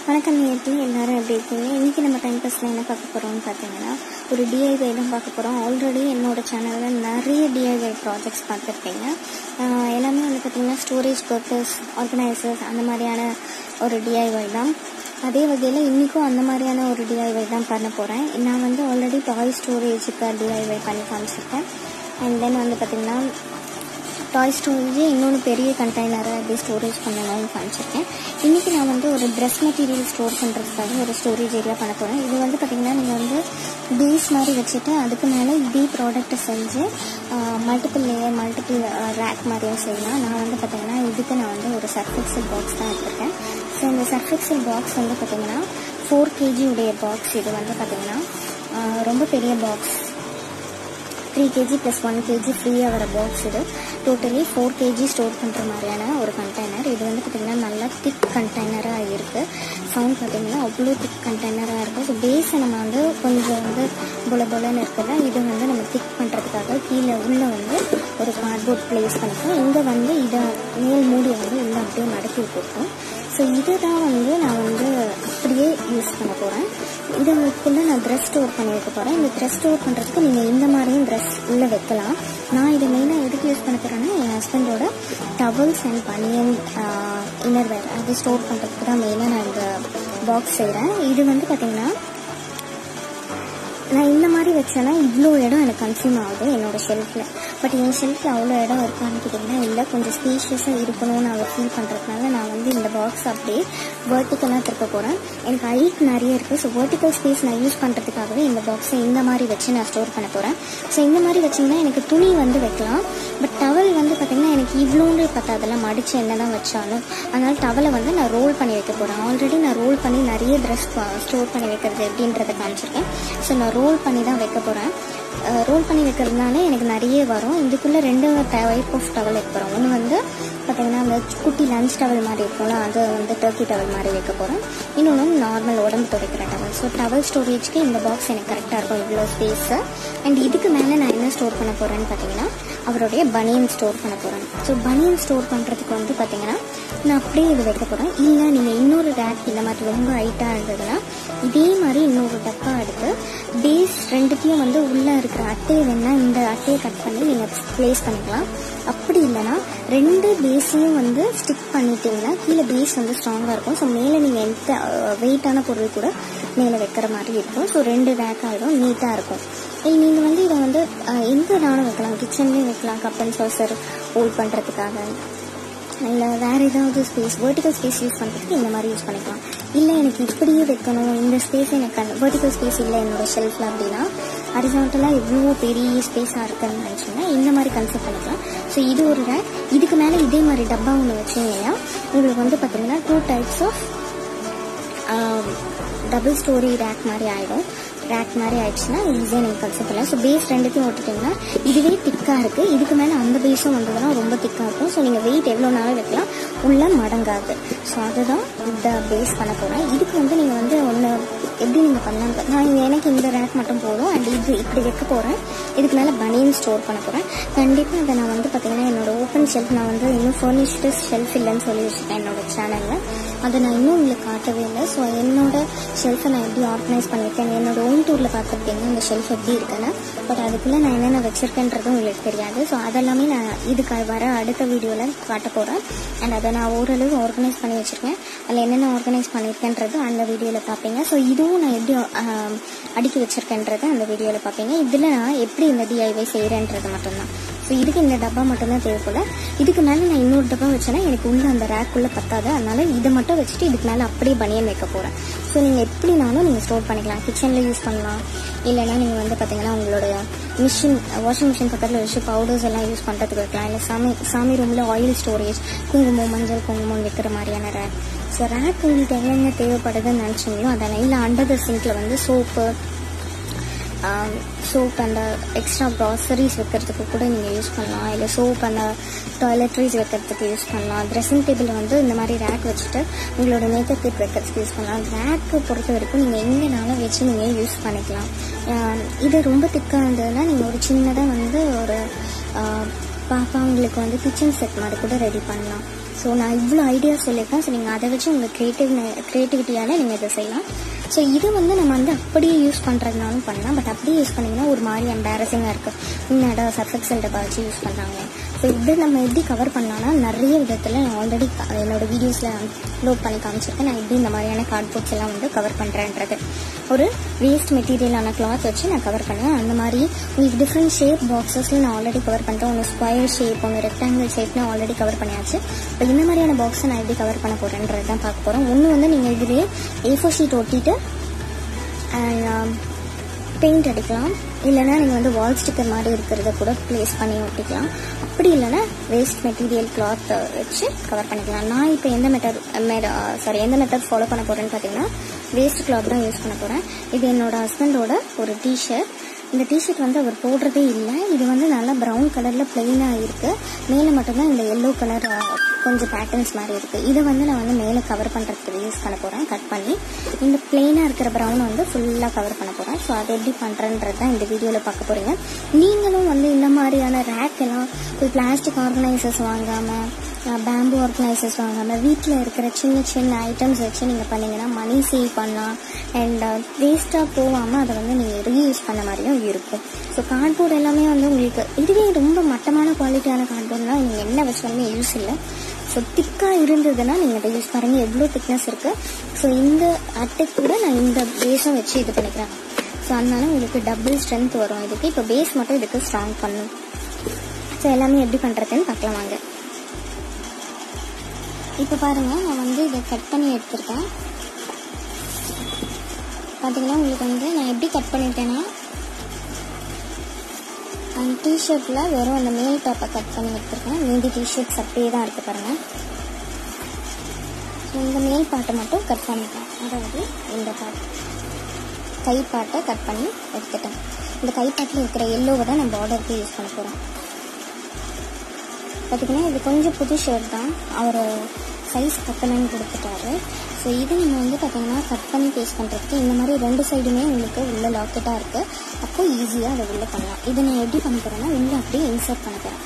வணக்கம் நேற்று எல்லாரும் எப்படி இருக்கீங்க இன்றைக்கி நம்ம டைம் பாஸில் என்ன பார்க்க போகிறோம்னு பார்த்தீங்கன்னா ஒரு டிஐவை தான் பார்க்க போகிறோம் ஆல்ரெடி என்னோட சேனலில் நிறைய டிஐவை ப்ராஜெக்ட்ஸ் பார்த்துருப்பீங்க ஆஹ் எல்லாமே வந்து பார்த்திங்கன்னா ஸ்டோரேஜ் பர்பஸ் ஆர்கனைசர்ஸ் அந்த மாதிரியான ஒரு டிஐவை தான் அதே வகையில் இன்றைக்கும் அந்த மாதிரியான ஒரு டிஐவை தான் பண்ண போகிறேன் நான் வந்து ஆல்ரெடி டாய் ஸ்டோரேஜுக்கு டிஐவை பண்ணி காமிச்சிருக்கேன் அண்ட் தென் வந்து பார்த்திங்கன்னா டாய் ஸ்டோரேஜே இன்னொன்று பெரிய கண்டெய்னரை எப்படி ஸ்டோரேஜ் பண்ணணும்னு காமிச்சிருக்கேன் இன்றைக்கி நான் வந்து ஒரு ட்ரெஸ் மெட்டீரியல் ஸ்டோர் பண்ணுறதுக்காக ஒரு ஸ்டோரேஜ் ஏரியா பண்ண போகிறேன் இது வந்து பார்த்திங்கன்னா நீங்கள் வந்து பேஸ் மாதிரி வச்சுட்டு அதுக்கு மேலே இதே ப்ராடக்ட்டை செஞ்சு மல்டிபிள் லேயர் மல்டிபிள் ரேக் மாதிரியும் செய்யலாம் நான் வந்து பார்த்திங்கன்னா இதுக்கு நான் வந்து ஒரு சர்ஃபெக்சல் பாக்ஸ் தான் எடுத்திருக்கேன் ஸோ இந்த சர்ஃபெக்சல் பாக்ஸ் வந்து பார்த்திங்கன்னா ஃபோர் கேஜி உடைய பாக்ஸ் இது வந்து பார்த்திங்கன்னா ரொம்ப பெரிய box three KG plus one KG ஃப்ரீயாக வர பாக்ஸ் இது டோட்டலி ஃபோர் கேஜி ஸ்டோர் பண்ணுற மாதிரியான ஒரு கண்டெய்னர் இது வந்து பார்த்திங்கன்னா நல்லா திக் கண்டெய்னராக இருக்குது சவுண்ட் பார்த்திங்கன்னா அவ்வளோ திக் கண்டெய்னராக இருக்குது ஸோ பேஸை நம்ம வந்து கொஞ்சம் வந்து புல புலன்னு இருக்குல்ல இது வந்து நம்ம திக் பண்ணுறதுக்காக கீழே உள்ளே வந்து ஒரு கார்ட்போர்ட் ப்ளேஸ் பண்ணிப்போம் இங்கே வந்து இதை மேல் மூடி வந்து உள்ளே அப்படியே மடக்கி விட்டுருக்கோம் ஸோ இதை தான் வந்து நான் வந்து அப்படியே யூஸ் பண்ண போகிறேன் இதுக்குள்ளே நான் ட்ரெஸ் ஸ்டோர் பண்ணி வைக்க போகிறேன் இந்த ட்ரெஸ் ஸ்டோர் பண்ணுறதுக்கு நீங்கள் இந்த மாதிரியும் ட்ரெஸ் உள்ளே வைக்கலாம் நான் இதை மெயினாக எதுக்கு யூஸ் பண்ண போகிறேன்னா என் ஹஸ்பண்டோட towels and banian inner wear அது ஸ்டோர் பண்ணுறதுக்கு தான் மெயினாக நான் இந்த பாக்ஸ் செய்கிறேன் இது வந்து பார்த்திங்கன்னா நான் இந்த மாதிரி வச்சேன்னா இவ்வளோ இடம் எனக்கு கன்சியூம் ஆகுது என்னோட ஷெல்ஃபில் பட் என் ஷெல்ஃபில் அவ்வளோ இடம் இருக்கான்னு கேட்டிங்கன்னா இல்லை கொஞ்சம் ஸ்பேஷியஸாக இருக்கணும்னு அவர் ஃபீல் பண்ணுறதுனால நான் வந்து இந்த பாக்ஸ் அப்படியே வேர்ட்டிக்கலாக திருப்ப போகிறேன் எனக்கு ஹைட் நிறைய இருக்குது ஸோ வேர்ட்டிக்கல் ஸ்பேஸ் நான் யூஸ் பண்ணுறதுக்காகவே இந்த பாக்ஸை இந்த மாதிரி வச்சு நான் ஸ்டோர் பண்ண போகிறேன் ஸோ இந்த மாதிரி வச்சிங்கன்னா எனக்கு துணி வந்து வைக்கலாம் பட் டவல் வந்து பார்த்திங்கன்னா எனக்கு இவ்வளோண்டு பத்தாதெல்லாம் மடித்து என்ன தான் வச்சாலும் அதனால் டவலை வந்து நான் ரோல் பண்ணி வைக்க போகிறேன் ஆல்ரெடி நான் ரோல் பண்ணி நிறைய ட்ரெஸ் ஸ்டோர் பண்ணி வைக்கிறது எப்படின்றத காமிச்சிருக்கேன் ஸோ நான் ரோல் பண்ணி தான் வைக்க போகிறேன் ரோல் பண்ணி வைக்கிறதுனால எனக்கு நிறைய வரும் இதுக்குள்ளே ரெண்டு டைப் ஆஃப் டவல் வைக்க போகிறோம் ஒன்று வந்து பார்த்திங்கன்னா அந்த குட்டி லஞ்ச் டவல் மாதிரி இருக்கும்ல அது வந்து டர்க்கி டவல் மாதிரி வைக்க போகிறேன் இன்னொன்று நார்மல் உடம்பு துடைக்கிற டவல் ஸோ டவல் ஸ்டோரேஜ்க்கு இந்த பாக்ஸ் எனக்கு கரெக்டாக இருக்கும் இவ்வளோ ஸ்பேஸு அண்ட் இதுக்கு மேலே நான் என்ன ஸ்டோர் பண்ண போகிறேன்னு பார்த்தீங்கன்னா அவருடைய பனியன் ஸ்டோர் பண்ண போகிறேன் ஸோ பனியன் ஸ்டோர் பண்ணுறதுக்கு வந்து பார்த்தீங்கன்னா நான் அப்படியே இது வைக்க போகிறேன் இல்லை நீங்கள் இன்னொரு ரேக் இந்த மாதிரி ரொம்ப ஹைட்டாக இருந்ததுன்னா இதே மாதிரி இன்னொரு டப்பா எடுத்து பேஸ் ரெண்டுத்தையும் வந்து உள்ளே இருக்கிற அட்டையை வேணால் இந்த அட்டையை கட் பண்ணி நீங்கள் ப்ளேஸ் பண்ணிக்கலாம் அப்படி இல்லைன்னா ரெண்டு பேஸையும் வந்து ஸ்டிக் பண்ணிட்டீங்கன்னா கீழே பேஸ் வந்து ஸ்ட்ராங்காக இருக்கும் ஸோ மேலே நீங்கள் எந்த வெயிட்டான பொருள் கூட மேலே வைக்கிற மாதிரி இருக்கும் ஸோ ரெண்டு ரேக் ஆகிடும் நீட்டாக இருக்கும் நீங்கள் வந்து இதை வந்து எங்கே நானும் வைக்கலாம் கிச்சன்லேயும் வைக்கலாம் கப் அண்ட் சாசர் ஹோல்ட் பண்ணுறதுக்காக இல்லை வேறு ஏதாவது ஸ்பேஸ் வேர்ட்டிக்கல் ஸ்பேஸ் யூஸ் பண்ணுறதுக்கு இந்த மாதிரி யூஸ் பண்ணிக்கலாம் இல்லை எனக்கு இப்படியே வைக்கணும் இந்த ஸ்பேஸ் எனக்கு வேர்ட்டிக்கல் ஸ்பேஸ் இல்லை என்னோட ஷெல்ஃபில் அப்படின்னா ஹரிசாண்டலாக எவ்வளோ பெரிய ஸ்பேஸாக இருக்குன்னு நினச்சிங்கன்னா இந்த மாதிரி கன்செப்ட் பண்ணிக்கலாம் ஸோ இது ஒரு ரேக் இதுக்கு மேலே இதே மாதிரி டப்பா ஒன்று வச்சிங்கன்னா உங்களுக்கு வந்து பார்த்திங்கன்னா two types of double storey rack மாதிரி ஆகிடும் ரேக் மாதிரி ஆயிடுச்சுன்னா ஈஸியாக நீங்கள் கன்செப்ட் பண்ணலாம் ஸோ பேஸ் ரெண்டுத்தையும் ஓட்டிட்டிங்கன்னா இதுவே திக்காக இருக்குது இதுக்கு மேலே அந்த பேஸும் வந்ததுன்னா ரொம்ப திக்காக இருக்கும் ஸோ நீங்கள் வெயிட் எவ்வளோ நாளும் வைக்கலாம் உள்ள மடங்காது ஸோ அதுதான் இந்த பேஸ் பண்ண போகிறேன் இதுக்கு வந்து நீங்கள் வந்து ஒன்று எப்படி நீங்கள் பண்ணலாம் நான் எனக்கு இந்த ரேக் மட்டும் போதும் அண்ட் இது இப்படி வைக்க போகிறேன் இதுக்கு மேலே பனியன் ஸ்டோர் பண்ண போகிறேன் கண்டிப்பாக அதை நான் வந்து பார்த்தீங்கன்னா என்னோட ஓப்பன் ஷெல்ஃப் நான் வந்து இன்னும் ஃபர்னிஷ்டு ஷெல்ஃப் இல்லைன்னு சொல்லி வச்சுருக்கேன் என்னோட சேனலில் அதை நான் இன்னும் உங்களுக்கு காட்டவே இல்லை ஸோ என்னோட ஷெல்ஃபை நான் எப்படி ஆர்கனைஸ் பண்ணியிருக்கேன் என்னோட ஓன் டூரில் பார்த்துருப்பீங்க அந்த ஷெல்ஃப் எப்படி இருக்குன்னு பட் அதுக்குள்ளே நான் என்னென்ன வச்சுருக்கேன்றது உங்களுக்கு தெரியாது ஸோ அதெல்லாமே நான் இதுக்கு வர அடுத்த வீடியோவில் காட்ட போகிறேன் அண்ட் அதை நான் ஓரளவு ஆர்கனைஸ் பண்ணி வச்சுருக்கேன் அதில் என்னென்ன ஆர்கனைஸ் பண்ணியிருக்கேன்றது அந்த வீடியோவில் பார்ப்பீங்க ஸோ இதுவும் நான் எப்படி அடுக்கி வச்சுருக்கேன்றது அந்த வீடியோவில் பார்ப்பீங்க இதில் நான் எப்படி இந்த டிஐவை செய்கிறேன்றது மட்டும்தான் ஸோ இதுக்கு இந்த டப்பா மட்டும்தான் தேவைப்பட இதுக்கு மேலே நான் இன்னொரு டப்பா வச்சேன்னா எனக்கு உள்ள அந்த ரேக்குள்ளே பத்தாது அதனால இதை மட்டும் வச்சுட்டு இதுக்கு மேலே அப்படியே பனியன் வைக்க போகிறேன் ஸோ நீங்கள் எப்படினாலும் நீங்கள் ஸ்டோர் பண்ணிக்கலாம் கிச்சனில் யூஸ் பண்ணலாம் இல்லைனா நீங்கள் வந்து பார்த்தீங்கன்னா உங்களோட மிஷின் வாஷிங் மிஷின் பக்கத்தில் வச்சு பவுடர்ஸ் எல்லாம் யூஸ் பண்ணுறதுக்கு வைக்கலாம் இல்லை சாமி சாமி ரூமில் ஆயில் ஸ்டோரேஜ் குங்குமம் மஞ்சள் குங்குமம் வைக்கிற மாதிரியான ரேக் ஸோ ரேக் உங்களுக்கு என்னென்ன தேவைப்படுதுன்னு நினச்சிங்களோ அதெல்லாம் இல்லை அண்டர் த சிங்கில் வந்து சோப்பு சோப் அந்த எக்ஸ்ட்ரா க்ராசரிஸ் வைக்கிறதுக்கு கூட நீங்கள் யூஸ் பண்ணலாம் இல்லை சோப் அந்த டாய்லெட்ரிஸ் வைக்கிறதுக்கு யூஸ் பண்ணலாம் ட்ரெஸ்ஸிங் டேபிள் வந்து இந்த மாதிரி ரேக் வச்சுட்டு உங்களோட மேக்கப் கிட் வைக்கிறதுக்கு யூஸ் பண்ணலாம் ரேக்கு பொறுத்த வரைக்கும் நீங்கள் எங்கேனாலும் வச்சு நீங்கள் யூஸ் பண்ணிக்கலாம் இது ரொம்ப திக்காக இருந்ததுன்னா நீங்கள் ஒரு சின்னதாக வந்து ஒரு பாப்பாங்களுக்கு வந்து கிச்சன் செட் மாதிரி கூட ரெடி பண்ணலாம் ஸோ நான் இவ்வளோ ஐடியா சொல்லியிருக்கேன் ஸோ நீங்கள் அதை வச்சு உங்கள் க்ரியேட்டிவ் க்ரியேட்டிவிட்டியால் நீங்கள் இதை செய்யலாம் ஸோ இது வந்து நம்ம வந்து அப்படியே யூஸ் பண்ணுறதுனாலும் பண்ணலாம் பட் அப்படியே யூஸ் பண்ணிங்கன்னா ஒரு மாதிரி எம்பாரசிங்காக இருக்குது என்னடா சர்ஃபெக்சல் டப்பா வச்சு யூஸ் பண்ணுறாங்க ஸோ இது நம்ம எப்படி கவர் பண்ணலாம்னா நிறைய விதத்தில் நான் ஆல்ரெடி என்னோட வீடியோஸில் அப்லோட் பண்ணி காமிச்சிருக்கேன் நான் எப்படி இந்த மாதிரியான கார்ட்போர்ட்ஸ் எல்லாம் வந்து கவர் பண்ணுறேன்றது ஒரு வேஸ்ட் மெட்டீரியலான கிளாத் வச்சு நான் கவர் பண்ணுவேன் அந்த மாதிரி உங்களுக்கு டிஃப்ரெண்ட் ஷேப் பாக்ஸஸில் நான் ஆல்ரெடி கவர் பண்ணிட்டேன் ஒன்று ஸ்கொயர் ஷேப் ஒன்று ரெக்டாங்கிள் ஷேப்னு ஆல்ரெடி கவர் பண்ணியாச்சு இப்போ இந்த மாதிரியான பாக்ஸை நான் எப்படி கவர் பண்ண போகிறேன்றது தான் பார்க்க போகிறோம் ஒன்று வந்து நீங்கள் இதுலேயே ஏ ஃபோர் ஷீட் ஒட்டிட்டு அண்ட் பெயிண்ட் அடிக்கலாம் இல்லைனா நீங்கள் வந்து வால் ஸ்டிக்கர் மாதிரி இருக்கிறத கூட ப்ளேஸ் பண்ணி ஒட்டிக்கலாம் அப்படி இல்லைனா வேஸ்ட் மெட்டீரியல் கிளாத் வச்சு கவர் பண்ணிக்கலாம் நான் இப்போ எந்த மெத்தட் மெட சாரி எந்த மெத்தட் ஃபாலோ பண்ண போகிறேன்னு பார்த்தீங்கன்னா வேஸ்ட் கிளாத் தான் யூஸ் பண்ண போகிறேன் இது என்னோட ஹஸ்பண்டோட ஒரு டிஷர்ட் இந்த டிஷர்ட் வந்து அவர் போடுறதே இல்லை இது வந்து நல்லா ப்ரௌன் கலரில் பிளெயினாக இருக்குது மேலே மட்டும்தான் இந்த எல்லோ கலர் கொஞ்சம் பேட்டர்ன்ஸ் மாதிரி இருக்குது இதை வந்து நான் வந்து மேலே கவர் பண்ணுறதுக்கு யூஸ் பண்ண போகிறேன் கட் பண்ணி இந்த பிளெயினாக இருக்கிற ப்ரௌன் வந்து ஃபுல்லாக கவர் பண்ண போகிறேன் ஸோ அதை எப்படி பண்ணுறேன்றது தான் இந்த வீடியோவில் பார்க்க போகிறீங்க நீங்களும் வந்து இந்த மாதிரியான ரேக் எல்லாம் ஒரு பிளாஸ்டிக் ஆர்கனைசர்ஸ் வாங்காமல் பேம்பு ஆர்கனைசர்ஸ் வாங்காமல் வீட்டில் இருக்கிற சின்ன சின்ன ஐட்டம்ஸ் வச்சு நீங்கள் பண்ணிங்கன்னா மணி சேவ் பண்ணலாம் அண்ட் வேஸ்ட்டாக போகாமல் அதை வந்து நீங்கள் ரீயூஸ் பண்ண மாதிரியும் இருக்கும் ஸோ கார்ட்போர்ட் எல்லாமே வந்து உங்களுக்கு இதுவே ரொம்ப மட்டமான குவாலிட்டியான கார்ட்போர்ட்னால் நீங்கள் என்ன வச்சாலுமே யூஸ் இல்லை ஸோ திக்காக இருந்ததுன்னா நீங்கள் அதை யூஸ் பாருங்கள் எவ்வளோ திக்னஸ் இருக்குது ஸோ இந்த அட்டை கூட நான் இந்த பேஸும் வச்சு இது பண்ணிக்கிறேன் ஸோ அதனால உங்களுக்கு டபுள் ஸ்ட்ரென்த் வரும் இதுக்கு இப்போ பேஸ் மட்டும் இதுக்கு ஸ்ட்ராங் பண்ணும் ஸோ எல்லாமே எப்படி பண்ணுறதுன்னு பார்க்கலாம் வாங்க இப்போ பாருங்கள் நான் வந்து இதை கட் பண்ணி எடுத்திருக்கேன் பார்த்தீங்கன்னா உங்களுக்கு வந்து நான் எப்படி கட் பண்ணிட்டேன்னா அந்த டிஷர்ட்டில் வெறும் அந்த மேல் டாப்பை கட் பண்ணி எடுத்திருக்கேன் மீதி டிஷர்ட்ஸ் அப்படியே தான் இருக்குது பாருங்கள் இந்த மேல் பாட்டை மட்டும் கட் பண்ணிட்டேன் அதாவது இந்த பார்ட் கை பாட்டை கட் பண்ணி எடுத்துட்டேன் இந்த கை பாட்டில் இருக்கிற எல்லோவை தான் நம்ம பார்டருக்கு யூஸ் பண்ண போகிறோம் பார்த்திங்கன்னா இது கொஞ்சம் புது ஷர்ட் தான் அவர் சைஸ் பத்தலன்னு கொடுத்துட்டாரு ஸோ இது நம்ம வந்து பார்த்திங்கன்னா கட் பண்ணி பேஸ்ட் பண்ணுறதுக்கு இந்த மாதிரி ரெண்டு சைடுமே உங்களுக்கு உள்ள லாக்கெட்டாக இருக்குது அப்போ ஈஸியாக அதை உள்ளே பண்ணலாம் இதை நான் எப்படி பண்ண போகிறேன்னா உள்ளே அப்படியே இன்சர்ட் பண்ண போகிறேன்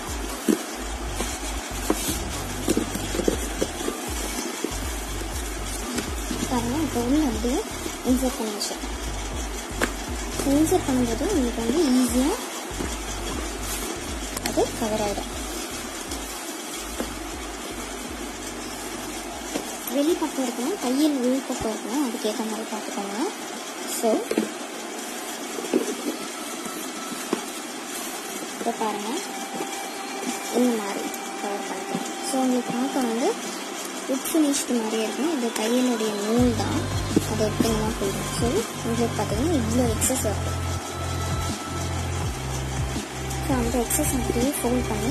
பாருங்கள் இப்போ உள்ள அப்படியே இன்சர்ட் பண்ணி வச்சிருக்கேன் இன்சர்ட் பண்ணும்போது உங்களுக்கு வந்து ஈஸியாக அது கவர் ஆகிடும் வெளி பக்கம் இருக்கணும் கையில் உள் பக்கம் இருக்கணும் அதுக்கேற்ற மாதிரி பார்த்துக்கோங்க ஸோ இப்போ பாருங்கள் இந்த மாதிரி கவர் பண்ணிக்கலாம் ஸோ உங்களுக்கு பார்க்க வந்து உட் ஃபினிஷ்டு மாதிரியே இருக்கும் இது தையலுடைய நூல் தான் அதை எடுத்தீங்கன்னா போயிடும் ஸோ உங்களுக்கு பார்த்தீங்கன்னா இவ்வளோ எக்ஸஸ் வருது ஸோ அந்த எக்ஸஸ் அப்படியே ஃபோல்ட் பண்ணி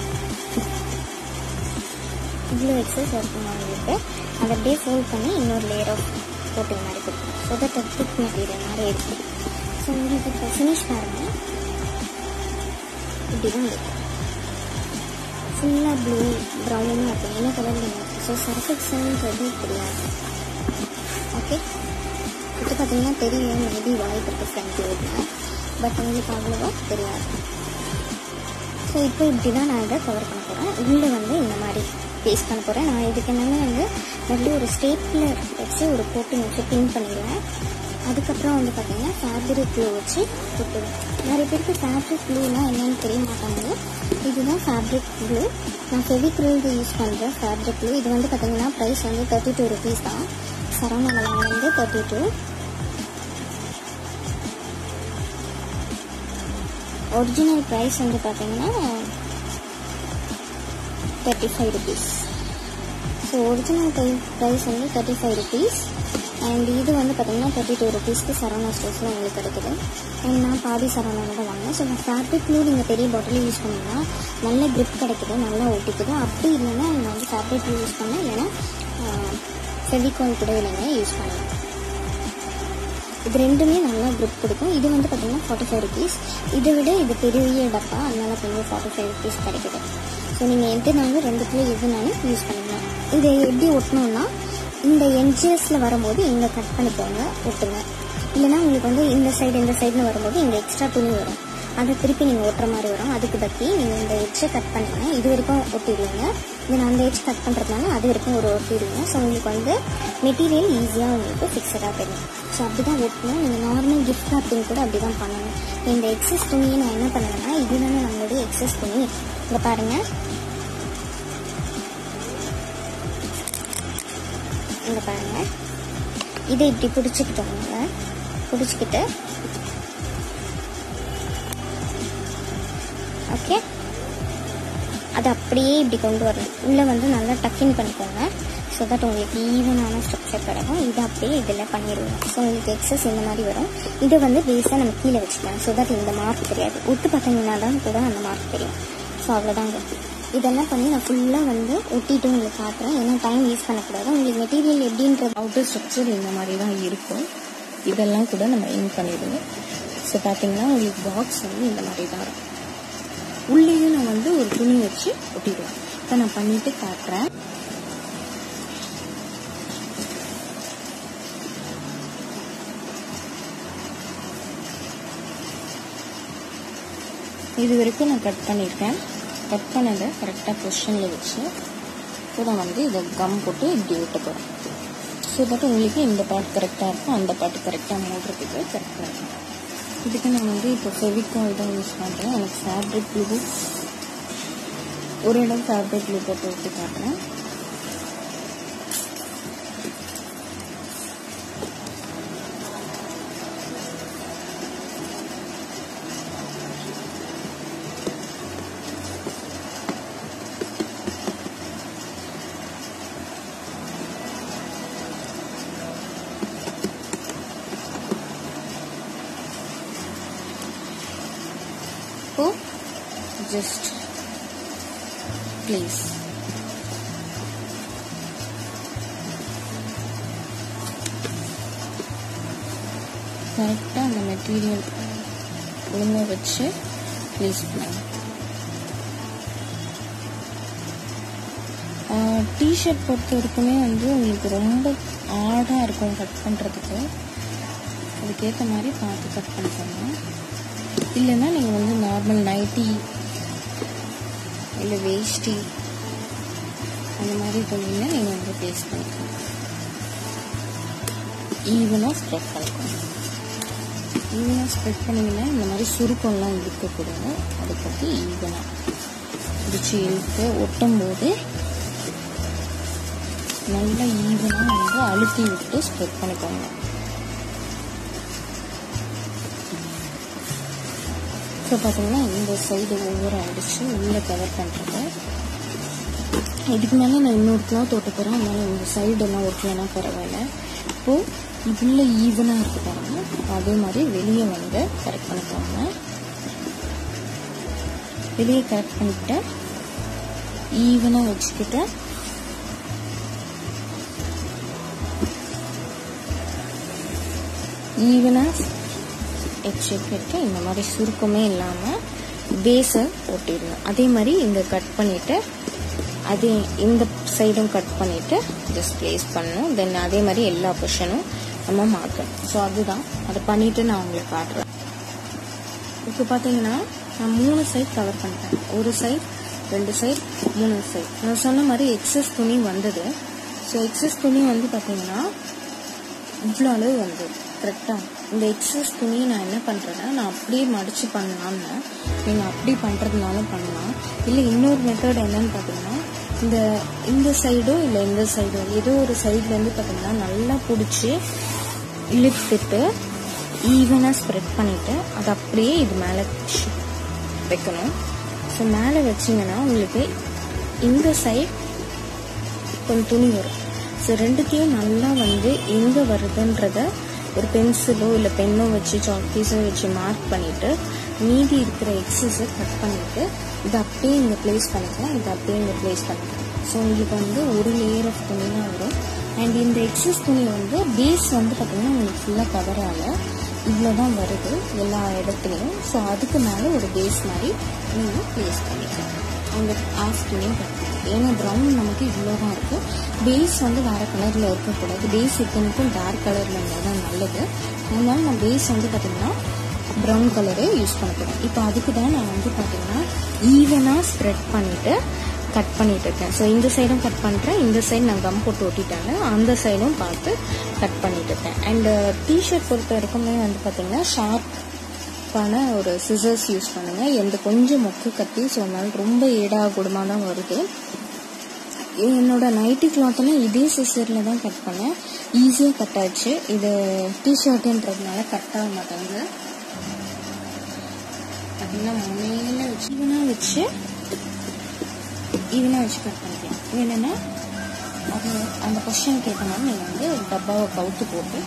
இவ்வளோ எக்ஸஸ் இருக்குமா உங்களுக்கு அதை அப்படியே ஃபோல்ட் பண்ணி இன்னொரு லேயர் ஆஃப் கோட்டிங் மாதிரி கொடுக்கணும் ஸோ தட் அது திக் மெட்டீரியல் மாதிரி இருக்கும் ஸோ உங்களுக்கு இப்போ ஃபினிஷ் பாருங்கள் இப்படி தான் இருக்கும் ஃபுல்லாக ப்ளூ ப்ரௌனாக இருக்கும் என்ன கலரில் இருக்குது ஸோ சர்ஃபெக்ஷன்ன்றது தெரியாது ஓகே இது பார்த்தீங்கன்னா தெரியும் மேபி வாய்ப்பு இருக்குது ஃப்ரண்ட் ரோட்டில் பட் உங்களுக்கு அவ்வளோவா தெரியாது ஸோ இப்போ இப்படி தான் நான் இதை கவர் பண்ண போகிறேன் உள்ளே வந்து இந்த மாதிரி பேஸ்ட் பண்ண போகிறேன் நான் இதுக்கு என்னென்ன வந்து நல்ல ஒரு ஸ்டேப்லர் வச்சு ஒரு கோட்டிங் வச்சு பின் பண்ணிடுவேன் அதுக்கப்புறம் வந்து பார்த்தீங்கன்னா ஃபேப்ரிக் க்ளூ வச்சு கொடுத்துருவேன் நிறைய பேருக்கு ஃபேப்ரிக் க்ளூனா என்னன்னு தெரிய மாட்டாங்க இதுதான் ஃபேப்ரிக் க்ளூ நான் ஃபெவிக்ரில்க்கு யூஸ் பண்ணுறேன் ஃபேப்ரிக் க்ளூ இது வந்து பார்த்தீங்கன்னா ப்ரைஸ் வந்து தேர்ட்டி டூ ருபீஸ் தான் சரவணாவில் வந்து தேர்ட்டி டூ ஒரிஜினல் ப்ரைஸ் வந்து பார்த்தீங்கன்னா thirty five rupees so original price வந்து தேர்ட்டி ஃபைவ் ருபீஸ் அண்ட் இது வந்து பார்த்தீங்கன்னா தேர்ட்டி டூ ருபீஸ்க்கு சரவணா ஸ்டோர்ஸில் உங்களுக்கு கிடைக்குது அண்ட் நான் பாதி சரவணாவோட வாங்கினேன் ஸோ நான் ஃபேப்ரிக் க்ளூ நீங்கள் பெரிய பாட்டில் யூஸ் பண்ணிங்கன்னா நல்ல grip கிடைக்குது நல்லா ஒட்டிக்குது அப்படி இல்லைன்னா நீங்கள் வந்து ஃபேப்ரிக் க்ளூ யூஸ் பண்ண இல்லைன்னா ஃபெவிகால் கூட இல்லைங்க யூஸ் பண்ணலாம் இது ரெண்டுமே நல்லா grip கொடுக்கும் இது வந்து பார்த்தீங்கன்னா ஃபார்ட்டி ஃபைவ் ருபீஸ் இதை விட இது பெரிய டப்பா அதனால கொஞ்சம் ஃபார்ட்டி ஃபைவ் ருபீஸ் கிடைக்குது ஸோ நீங்கள் எதுனாலும் ரெண்டுக்குள்ளே எதுனாலும் யூஸ் பண்ணிக்கலாம் இதை எப்படி ஒட்டணும்னா இந்த என்ஜிஎஸில் வரும்போது இங்கே கட் பண்ணிக்கோங்க ஒட்டுங்க இல்லைன்னா உங்களுக்கு வந்து இந்த சைடு இந்த சைடுன்னு வரும்போது இங்கே எக்ஸ்ட்ரா துணி வரும் அதை திருப்பி நீங்கள் ஒட்டுற மாதிரி வரும் அதுக்கு பற்றி நீங்கள் இந்த எட்ஜை கட் பண்ணிங்கன்னா இது வரைக்கும் ஒட்டிடுவீங்க தென் அந்த எட்ஜ் கட் பண்ணுறதுனால அது வரைக்கும் ஒரு ஒட்டிடுவீங்க ஸோ உங்களுக்கு வந்து மெட்டீரியல் ஈஸியாக உங்களுக்கு ஃபிக்ஸடாக தெரியும் ஸோ அப்படி தான் ஒட்டணும் நீங்கள் நார்மல் கிஃப்ட் ராப்பிங் கூட அப்படி தான் பண்ணணும் இந்த எக்ஸஸ் துணியை நான் என்ன பண்ணுவேன்னா இதுதானே நம்மளுடைய எக்ஸஸ் துணி இங்கே பாருங்கள் இங்கே பாருங்கள் இதை இப்படி பிடிச்சிக்கிட்டோங்க பிடிச்சிக்கிட்டு ஓகே அது அப்படியே இப்படி கொண்டு வரணும் உள்ளே வந்து நல்லா டக்கின் பண்ணிக்கோங்க ஸோ தட் உங்களுக்கு ஈவனான ஸ்ட்ரக்சர் கிடைக்கும் இதை அப்படியே இதில் பண்ணிடுவோம் ஸோ உங்களுக்கு எக்ஸஸ் இந்த மாதிரி வரும் இதை வந்து பேஸாக நம்ம கீழே வச்சுக்கலாம் ஸோ தட் இந்த மார்க் தெரியாது ஒட்டு பார்த்தீங்கன்னா தான் கூட அந்த மார்க் தெரியும் ஸோ அவ்வளோதாங்க இதெல்லாம் பண்ணி நான் ஃபுல்லாக வந்து ஒட்டிட்டு உங்களுக்கு காட்டுறேன் ஏன்னா டைம் வேஸ்ட் பண்ணக்கூடாது உங்களுக்கு மெட்டீரியல் எப்படின்ற அவுட்டர் ஸ்ட்ரக்சர் இந்த மாதிரி தான் இருக்கும் இதெல்லாம் கூட நம்ம இன் பண்ணிடுவோம் ஸோ பார்த்தீங்கன்னா உங்களுக்கு பாக்ஸ் வந்து இந்த மாதிரி தான் இருக்கும் உள்ளேயும் நான் வந்து ஒரு துணி வச்சு ஒட்டிடுவேன் இப்போ நான் பண்ணிட்டு காட்டுறேன் இது வரைக்கும் நான் கட் பண்ணியிருக்கேன் கட் பண்ணதை கரெக்டாக பொசிஷனில் வச்சு கூட வந்து இதை கம் போட்டு இப்படி விட்ட போகிறேன் ஸோ தட் உங்களுக்கு இந்த பார்ட் கரெக்டாக இருக்கும் அந்த பார்ட் கரெக்டாக மூடுறதுக்கு கரெக்டாக இருக்கும் இதுக்கு நான் வந்து இப்போ ஃபெவிகால் தான் யூஸ் பண்ணுறேன் எனக்கு ஃபேப்ரிக் க்ளூ ஒரு இடம் ஃபேப்ரிக் க்ளூ போட்டு விட்டு காட்டுறேன் இப்போ ஜஸ்ட் ப்ளீஸ் கரெக்டாக அந்த மெட்டீரியல் ஒழுங்காக வச்சு ப்ளேஸ் பண்ணுங்க டிஷர்ட் பொறுத்த வரைக்குமே வந்து உங்களுக்கு ரொம்ப ஆடாக இருக்கும் கட் பண்ணுறதுக்கு அதுக்கேற்ற மாதிரி பார்த்து கட் பண்ணிக்கோங்க இல்லைன்னா நீங்கள் வந்து நார்மல் நைட்டி இல்லை வேஷ்டி அந்த மாதிரி துணியில் நீங்கள் வந்து பேஸ்ட் பண்ணிக்கலாம் ஈவனாக ஸ்ப்ரெட் பண்ணிக்கோங்க ஈவனாக ஸ்ப்ரெட் பண்ணிங்கன்னா இந்த மாதிரி சுருக்கம்லாம் இருக்கக்கூடாது அதை பற்றி ஈவனாக பிடிச்சி இழுத்து ஒட்டும் போது நல்லா ஈவனாக வந்து அழுத்தி விட்டு ஸ்ப்ரெட் பண்ணிக்கோங்க ஸோ பார்த்தீங்கன்னா இந்த சைடு ஒவ்வொரு அடிச்சு உள்ளே கவர் பண்ணுறது இதுக்கு மேலே நான் இன்னொரு கிளாத் ஒட்ட போகிறேன் அதனால இந்த சைடெல்லாம் ஒட்டலைன்னா பரவாயில்ல இப்போது இதுல ஈவனாக இருக்கு பாருங்க அதே மாதிரி வெளியே வந்து கரெக்ட் பண்ணிக்கோங்க வெளியே கரெக்ட் பண்ணிக்கிட்டு ஈவனாக வச்சுக்கிட்டு ஈவனாக எக்ஸ்ட்ரா இந்த மாதிரி சுருக்கமே இல்லாமல் பேஸை ஒட்டிடணும் அதே மாதிரி இங்கே கட் பண்ணிவிட்டு அதே இந்த சைடும் கட் பண்ணிவிட்டு ஜஸ்ட் ப்ளேஸ் பண்ணணும் தென் அதே மாதிரி எல்லா பொஷனும் நம்ம மாற்றணும் ஸோ அதுதான் அதை பண்ணிவிட்டு நான் உங்களுக்கு காட்டுறேன் இப்போ பார்த்தீங்கன்னா நான் மூணு சைட் கவர் பண்ணிட்டேன் ஒரு சைட் ரெண்டு சைட் மூணு சைட் நான் சொன்ன மாதிரி எக்ஸஸ் துணி வந்தது ஸோ எக்ஸஸ் துணி வந்து பார்த்தீங்கன்னா இவ்வளோ அளவு வந்து கரெக்டாக இந்த எக்ஸஸ் துணியை நான் என்ன பண்ணுறேன்னா நான் அப்படியே மடித்து பண்ணலான்னு நீங்கள் அப்படி பண்ணுறதுனாலும் பண்ணலாம் இல்லை இன்னொரு மெத்தட் என்னன்னு பார்த்தீங்கன்னா இந்த இந்த சைடோ இல்லை இந்த சைடோ ஏதோ ஒரு சைட்லேருந்து பார்த்தீங்கன்னா நல்லா பிடிச்சி இழுத்துட்டு ஈவனாக ஸ்ப்ரெட் பண்ணிவிட்டு அதை அப்படியே இது மேலே வைக்கணும் ஸோ மேலே வச்சிங்கன்னா உங்களுக்கு இந்த சைட் கொஞ்சம் துணி வரும் ஸோ ரெண்டுத்தையும் நல்லா வந்து எங்கே வருதுன்றத ஒரு பென்சிலோ இல்லை பென்னோ வச்சு சாக்பீஸோ வச்சு மார்க் பண்ணிவிட்டு மீதி இருக்கிற எக்ஸஸை கட் பண்ணிவிட்டு இதை அப்படியே இங்கே ப்ளேஸ் பண்ணிக்கலாம் இதை அப்படியே இங்கே ப்ளேஸ் பண்ணிக்கலாம் ஸோ உங்களுக்கு வந்து ஒரு லேயர் ஆஃப் துணி தான் வரும் அண்ட் இந்த எக்ஸஸ் துணி வந்து பேஸ் வந்து பார்த்திங்கன்னா உங்களுக்கு ஃபுல்லாக கவர் ஆகல இவ்வளோ தான் வருது எல்லா இடத்துலையும் ஸோ அதுக்கு மேலே ஒரு பேஸ் மாதிரி நீங்கள் ப்ளேஸ் பண்ணிக்கலாம் அந்த ஆஃப் துணியும் கட்டணும் ஏன்னா ப்ரௌன் நமக்கு இவ்வளோ தான் இருக்குது பேஸ் வந்து வேறு கலரில் இருக்கக்கூடாது பேஸ் இத்தனைக்கும் டார்க் கலரில் இருந்தால் தான் நல்லது அதனால நான் பேஸ் வந்து பார்த்திங்கன்னா ப்ரௌன் கலரு யூஸ் பண்ண போகிறேன் இப்போ அதுக்கு தான் நான் வந்து பார்த்தீங்கன்னா ஈவனாக ஸ்ப்ரெட் பண்ணிவிட்டு கட் பண்ணிட்டு இருக்கேன் ஸோ இந்த சைடும் கட் பண்ணுறேன் இந்த சைடு நான் கம் போட்டு ஒட்டிட்டாங்க அந்த சைடும் பார்த்து கட் பண்ணிட்டு இருக்கேன் அண்ட் டிஷர்ட் பொறுத்த வரைக்குமே வந்து பார்த்தீங்கன்னா ஷார்ப்பான ஒரு சிசர்ஸ் யூஸ் பண்ணுங்கள் எந்த கொஞ்சம் மொக்கு கட்டி ஸோ அதனால ரொம்ப ஏடா கூடமாக தான் வருது என்னோட நைட்டி கிளாத்தெல்லாம் இதே சிசரில் தான் கட் பண்ணேன் ஈஸியாக கட் ஆச்சு இது டிஷர்ட்டுன்றதுனால கட் ஆக மாட்டேங்குது பார்த்தீங்கன்னா முனையில வச்சு ஈவனாக வச்சு ஈவனாக வச்சு கட் பண்ணிக்கலாம் வேணும்னா அது அந்த கொஷனுக்கு ஏற்ற மாதிரி நீங்கள் வந்து டப்பாவை கவுத்து போட்டு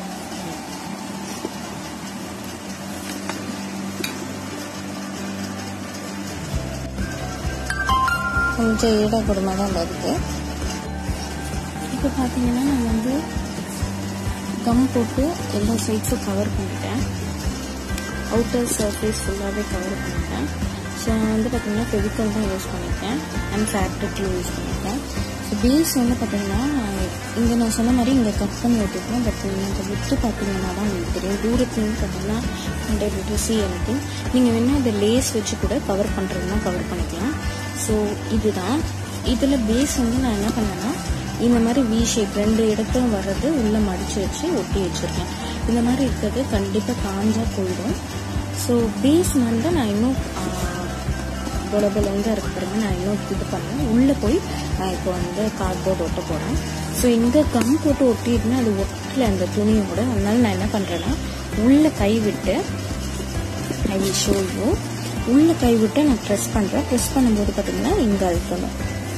கொஞ்சம் ஈட கொடுமை தான் வருது இப்போ பார்த்தீங்கன்னா நான் வந்து கம் போட்டு எல்லா சைட்ஸும் கவர் பண்ணிட்டேன் அவுட்டர் சர்ஃபேஸ் ஃபுல்லாகவே கவர் பண்ணிட்டேன் ஸோ நான் வந்து பார்த்தீங்கன்னா ஃபெவிக்கல் தான் யூஸ் பண்ணியிருக்கேன் அண்ட் ஃபேப்ரிக் யூஸ் பண்ணியிருக்கேன் ஸோ பேஸ் வந்து பார்த்தீங்கன்னா இங்கே நான் சொன்ன மாதிரி இங்கே கட் பண்ணி விட்டுருக்கேன் பட் நீங்கள் விட்டு பார்த்தீங்கன்னா தான் உங்களுக்கு தெரியும் தூரத்துலேருந்து பார்த்தீங்கன்னா ஹண்ட்ரட் டு சி எனக்கு நீங்கள் வேணால் இந்த லேஸ் வச்சு கூட கவர் பண்ணுறதுனா கவர் பண்ணிக்கலாம் ஸோ இதுதான் இதில் பேஸ் வந்து நான் என்ன பண்ணேன்னா இந்த மாதிரி வி ஷேப் ரெண்டு இடத்தும் வர்றது உள்ளே மடித்து வச்சு ஒட்டி வச்சுருக்கேன் இந்த மாதிரி இருக்கிறது கண்டிப்பாக காஞ்சா போயிடும் ஸோ பேஸ் வந்து நான் இன்னும் பொலபொலங்க இருக்கிறது நான் இன்னும் இது பண்ணேன் உள்ளே போய் நான் இப்போ வந்து கார்ட்போர்ட் ஒட்ட போகிறேன் ஸோ இங்கே கம் போட்டு ஒட்டிட்டுனா அது ஒட்டல அந்த துணியோட அதனால நான் என்ன பண்ணுறேன்னா உள்ளே கை விட்டு ஐ வில் ஷோ யூ உள்ளே கை விட்டு நான் ப்ரெஸ் பண்ணுறேன் ப்ரெஸ் பண்ணும்போது பார்த்தீங்கன்னா இங்கே அழுத்தணும்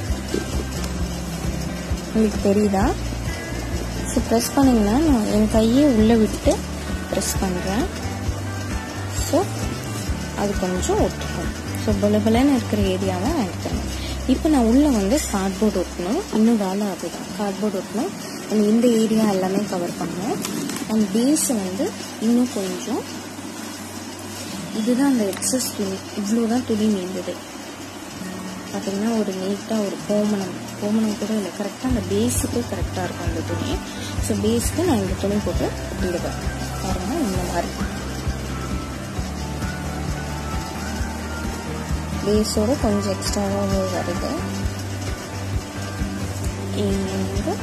உங்களுக்கு தெரியுதா ஸோ ப்ரெஸ் பண்ணிங்கன்னா நான் என் கையை உள்ளே விட்டு ப்ரெஸ் பண்ணுறேன் ஸோ அது கொஞ்சம் ஒட்டுக்கும் ஸோ பலபலன்னு இருக்கிற ஏரியாவை நான் எடுத்துறேன் இப்போ நான் உள்ளே வந்து கார்ட்போர்ட் ஒட்டணும் இன்னும் வேலை அதுதான் கார்ட்போர்ட் ஒட்டணும் அண்ட் இந்த ஏரியா எல்லாமே கவர் பண்ணணும் அண்ட் பேஸ் வந்து இன்னும் கொஞ்சம் இதுதான் அந்த எக்ஸஸ் துணி இவ்வளோ தான் துணி நீந்தது பார்த்தீங்கன்னா ஒரு நீட்டாக ஒரு கோமணம் கோமணம் கூட இல்லை கரெக்டாக அந்த பேஸுக்கு கரெக்டாக இருக்கும் அந்த துணி ஸோ பேஸுக்கு நான் இந்த துணி போட்டு இடுவேன் பாருங்க இந்த மாதிரி பேஸோட கொஞ்சம் எக்ஸ்ட்ராவாக வருது இங்க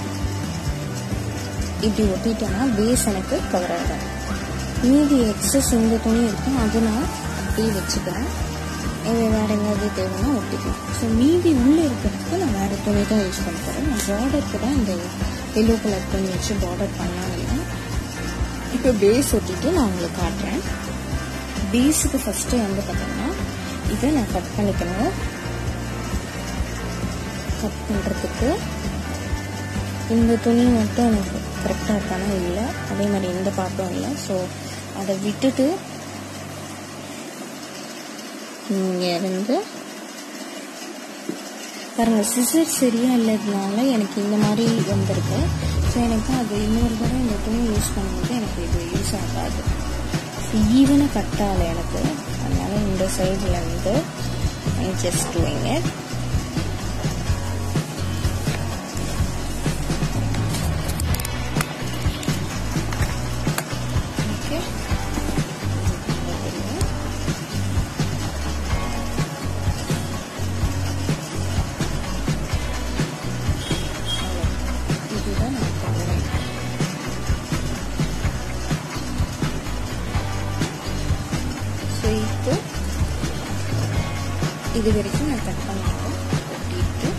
இப்படி ஒட்டிட்டேன்னா பேஸ் எனக்கு கவர் ஆகிடும் மீதி எக்ஸஸ் இந்த துணி இருக்கும் அதை நான் அப்படியே வச்சுக்கிறேன் இது வேறு எங்கேயாவது தேவைன்னா ஒட்டிக்கலாம் ஸோ மீதி உள்ளே இருக்கிறதுக்கு நான் வேறு துணி தான் யூஸ் பண்ண போகிறேன் நான் பார்டருக்கு தான் இந்த எல்லோ கலர் துணி வச்சு பார்டர் பண்ணலாம் இல்லை இப்போ பேஸ் ஒட்டிட்டு நான் உங்களுக்கு காட்டுறேன் பேஸுக்கு ஃபஸ்ட்டு வந்து பார்த்தீங்கன்னா இதை நான் கட் பண்ணிக்கணும் கட் பண்ணுறதுக்கு இந்த துணி மட்டும் எனக்கு கரெக்டாக இருக்கானா இல்லை அதே மாதிரி இந்த பார்ட்டும் இல்லை ஸோ அதை விட்டுட்டு இங்கே இருந்து பாருங்க சிசர் சரியா இல்லாததுனால எனக்கு இந்த மாதிரி வந்திருக்கு ஸோ எனக்கு அது இன்னொரு தடவை இந்த துணி யூஸ் பண்ணும்போது எனக்கு இது யூஸ் ஆகாது ஈவனாக கட் ஆகலை எனக்கு அதனால இந்த சைடில் இருந்து I just doing it okay இதுதான் நான் பண்ணுவேன் ஸோ இப்போ இது வரைக்கும் நான் கட் பண்ணிட்டேன் ஒட்டிட்டு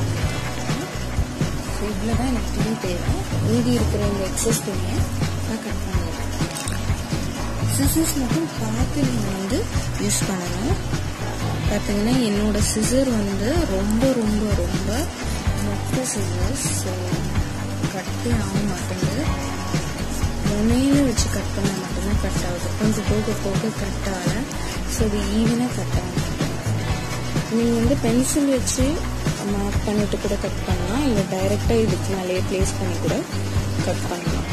ஸோ இவ்வளோ தான் எனக்கு துணி தேவை மீதி இருக்கிற இந்த எக்ஸஸ் துணியை நான் கட் பண்ணிடுறேன் சிசர்ஸ் மட்டும் பார்த்து நீங்கள் வந்து யூஸ் பண்ணணும் பார்த்தீங்கன்னா என்னோட சிசர் வந்து ரொம்ப ரொம்ப ரொம்ப மொத்த சிசர்ஸ் ஸோ கட்டே ஆக மாட்டேங்குது முனையில வச்சு கட் பண்ணால் மட்டும்தான் கட் ஆகுது கொஞ்சம் போக போக கட் ஆகல ஸோ இது ஈவனாக கட் ஆகும் நீங்கள் வந்து பென்சில் வச்சு மார்க் பண்ணிட்டு கூட கட் பண்ணலாம் இல்லை டைரெக்டாக இதுக்கு மேலேயே ப்ளேஸ் பண்ணி கூட கட் பண்ணலாம்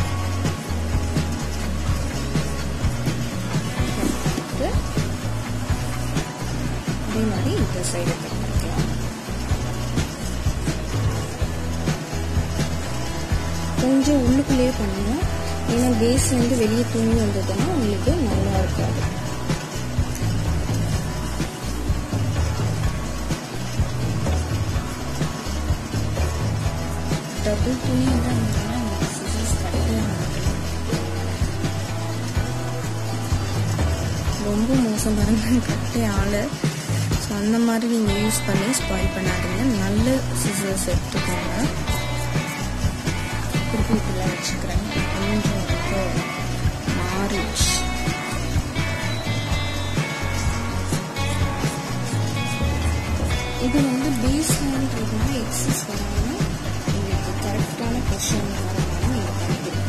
பண்ணிட்டு அதே மாதிரி இந்த சைடு கட் பண்ணிக்கலாம் கொஞ்சம் உள்ளுக்குள்ளேயே பண்ணுங்க ஏன்னா பேஸ்லேருந்து வெளியே துணி வந்ததுன்னா உங்களுக்கு நல்லா இருக்காது டபுள் துணி தான் இருந்ததுன்னா எனக்கு சிசர்ஸ் கட்டே ஆகல ரொம்ப மோசம் பாருங்க கட்டே ஆள ஸோ அந்த மாதிரி நீங்கள் யூஸ் பண்ணி ஸ்பாயில் பண்ணாதீங்க நல்ல சிசர்ஸ் எடுத்துக்கோங்க திருப்பி இப்படிலாம் வச்சுக்கிறேன் கொஞ்சம் வந்து மாறிடுச்சு இது வந்து பேஸ்லன்றதுனால எக்ஸஸ் வராமல் உங்களுக்கு கரெக்டான பொசிஷன் வரனால நீங்கள் பண்ணிக்கலாம்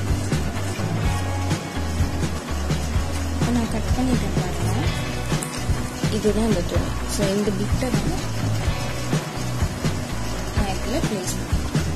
இப்போ நான் கட் பண்ணிட்டேன் பாருங்க இதுதான் இந்த துணி ஸோ இந்த பிட்டை தான் நான் இதில் ப்ளேஸ் பண்ணுறேன்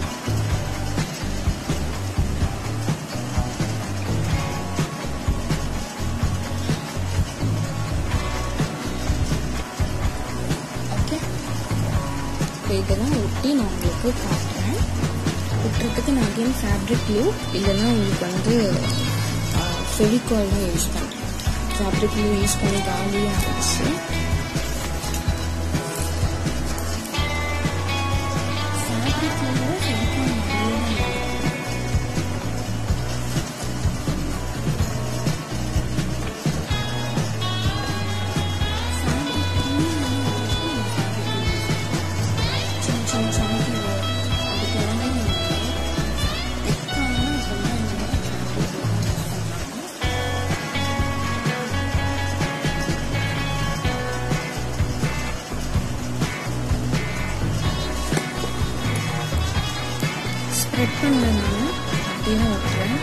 ஓகே இப்போ இதெல்லாம் ஒட்டி நான் உங்களுக்கு காட்டுறேன் ஒட்டுறதுக்கு நான் அகைன் ஃபேப்ரிக் க்ளூ இல்லைன்னா உங்களுக்கு வந்து ஃபெவிகால் தான் யூஸ் பண்ணுறேன் ஃபேப்ரிக் க்ளூ யூஸ் பண்ணி காலியாக இருந்துச்சு ஃபேப்ரிக் க்ளூவோட ஃபெவிகால் நிறைய தான் சின்ன சின்ன சமைக்கல் அதுக்கு எல்லாமே எக்கான சொல்ல ஸ்ப்ரெட் பண்ணேன் நான் அப்படியே தான் விட்டுறேன்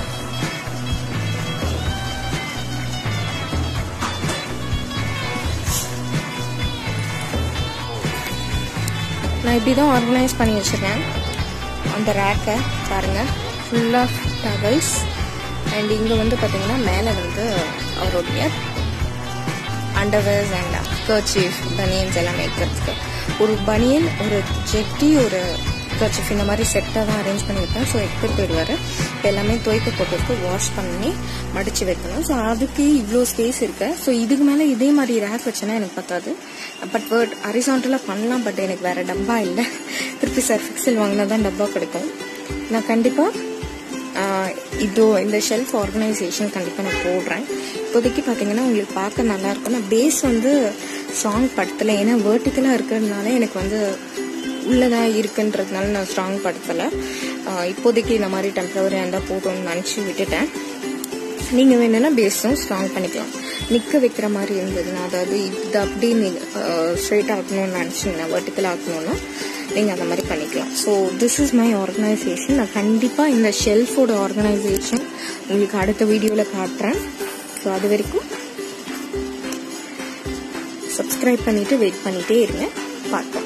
நான் இப்படி தான் ஆர்கனைஸ் பண்ணி வச்சுருக்கேன் அந்த ரேக்கை பாருங்கள் ஃபுல் ஆஃப் டவல்ஸ் அண்ட் இங்கே வந்து பார்த்தீங்கன்னா மேலே வந்து அவருடைய அண்டர்வேர்ஸ் அண்ட் கர்ச்சீஃப் பனியன்ஸ் எல்லாமே இருக்கிறதுக்கு ஒரு பனியன் ஒரு ஜெட்டி ஒரு கர்ச்சீஃப் இந்த மாதிரி செட்டாக தான் அரேஞ்ச் பண்ணியிருப்பேன் ஸோ எடுத்துகிட்டு போயிடுவார் இப்போ எல்லாமே துவைக்க போட்டுருக்கு வாஷ் பண்ணி மடித்து வைக்கணும் ஸோ அதுக்கு இவ்வளோ ஸ்பேஸ் இருக்கு ஸோ இதுக்கு மேலே இதே மாதிரி ரேக் வச்சேன்னா எனக்கு பத்தாது பட் வேர்ட் ஹரிசாண்டலாக பண்ணலாம் பட் எனக்கு வேற டப்பா இல்லை திருப்பி சர்ஃபிக்ஸில் வாங்கினா தான் டப்பா கிடைக்கும் நான் கண்டிப்பாக இதோ இந்த ஷெல்ஃப் ஆர்கனைசேஷன் கண்டிப்பாக நான் போடுறேன் இப்போதைக்கு பார்த்தீங்கன்னா உங்களுக்கு பார்க்க நல்லா இருக்கும் நான் பேஸ் வந்து ஸ்ட்ராங் படுத்தலை ஏன்னா வேர்ட்டிக்கலாக இருக்கிறதுனால எனக்கு வந்து உள்ளதாக இருக்குன்றதுனால நான் ஸ்ட்ராங் படுத்தலை இப்போதைக்கு இந்த மாதிரி டெம்பரவரியாக இருந்தால் போட்டோம்னு நினச்சி விட்டுட்டேன் நீங்கள் வேணும்னா பேஸும் ஸ்ட்ராங் பண்ணிக்கலாம் நிற்க வைக்கிற மாதிரி இருந்ததுன்னா அதாவது இது அப்படியே நீங்கள் ஸ்ட்ரைட் ஆக்கணும்னு நினச்சிங்கன்னா வெர்டிக்கல் ஆக்கணும்னா நீங்கள் அந்த மாதிரி பண்ணிக்கலாம் so this is my organisation நான் கண்டிப்பாக இந்த ஷெல்ஃபோட ஆர்கனைசேஷன் உங்களுக்கு அடுத்த வீடியோவில் காட்டுறேன் ஸோ அது வரைக்கும் சப்ஸ்கிரைப் பண்ணிவிட்டு வெயிட் பண்ணிகிட்டே இருங்க பார்க்கலாம்